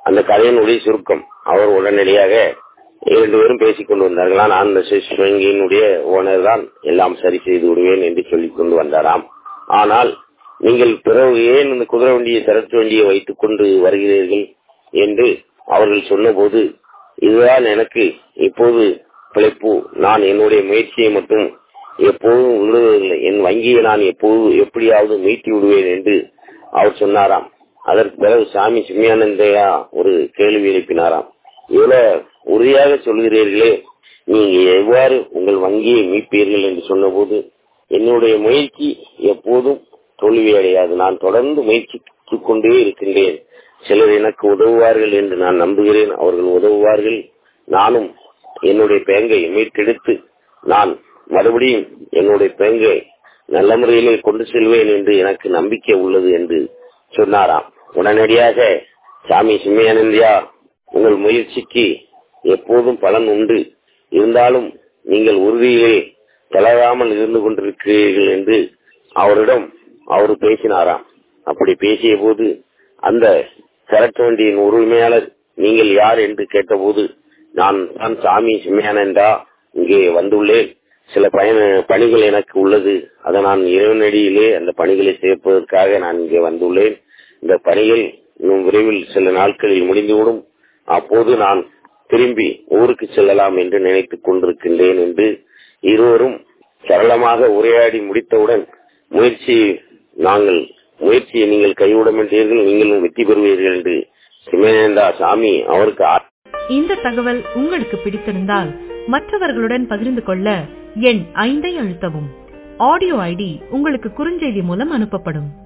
அந்த கதையினுடைய சுருக்கம் அவர் உடனடியாக இரண்டு பேரும் பேசிக் கொண்டு வந்தார்களா நான் இந்த சுவிஸ் வங்கியினுடைய ஓனர் தான் எல்லாம் சரி செய்து விடுவேன் என்று சொல்லிக் கொண்டு வந்தாராம் ஆனால் நீங்கள் பிறகு ஏன் இந்த குதிரை வண்டியை சரக்கு வண்டியை வைத்துக் கொண்டு வருகிறீர்கள் என்று அவர்கள் சொன்னபோது இதுதான் எனக்கு இப்போது பிழைப்பு நான் என்னுடைய முயற்சியை மட்டும் எப்போதும் விடுவதில்லை என் வங்கியை நான் எப்போது எப்படியாவது மீட்டி விடுவேன் என்று அவர் சொன்னாராம் அதற்கு பிறகு சாமி சிம்யானந்தையா ஒரு கேள்வி எழுப்பினாராம் இவ்வளவு உறுதியாக சொல்கிறீர்களே நீங்க எவ்வாறு உங்கள் வங்கியை மீட்பீர்கள் என்று சொன்னபோது என்னுடைய முயற்சி எப்போதும் தோல்வி அடையாது நான் தொடர்ந்து முயற்சித்துக் கொண்டே இருக்கின்றேன் சிலர் எனக்கு உதவுவார்கள் என்று நான் நம்புகிறேன் அவர்கள் உதவுவார்கள் நானும் என்னுடைய பேங்கை மீட்டெடுத்து நான் மறுபடியும் என்னுடைய பேங்கை நல்ல முறையிலே கொண்டு செல்வேன் என்று எனக்கு நம்பிக்கை உள்ளது என்று சொன்னாராம் உடனடியாக சாமி சிம்மையானந்தியா உங்கள் முயற்சிக்கு எப்போதும் பலன் உண்டு இருந்தாலும் நீங்கள் உறுதியிலே தளராமல் இருந்து கொண்டிருக்கிறீர்கள் என்று அவரிடம் அவர் பேசினாராம் அப்படி பேசிய போது அந்த சரக்கு வண்டியின் உரிமையாளர் நீங்கள் யார் என்று கேட்டபோது நான் தான் சாமி சிம்மையானந்தா இங்கே வந்துள்ளேன் சில பயண பணிகள் எனக்கு உள்ளது அதை நான் இறைவனடியிலே அந்த பணிகளை சேர்ப்பதற்காக நான் இங்கே வந்துள்ளேன் இந்த பணிகள் இன்னும் விரைவில் சில நாட்களில் முடிந்துவிடும் அப்போது நான் திரும்பி ஊருக்கு செல்லலாம் என்று நினைத்துக் கொண்டிருக்கின்றேன் என்று இருவரும் சரளமாக உரையாடி முடித்தவுடன் முயற்சி நாங்கள் முயற்சியை நீங்கள் கைவிட மாட்டீர்கள் நீங்களும் வெற்றி பெறுவீர்கள் என்று சிமேனந்தா சாமி அவருக்கு இந்த தகவல் உங்களுக்கு பிடித்திருந்தால் மற்றவர்களுடன் பகிர்ந்து கொள்ள எண் ஐந்தை அழுத்தவும் ஆடியோ ஐடி உங்களுக்கு குறுஞ்செய்தி மூலம் அனுப்பப்படும்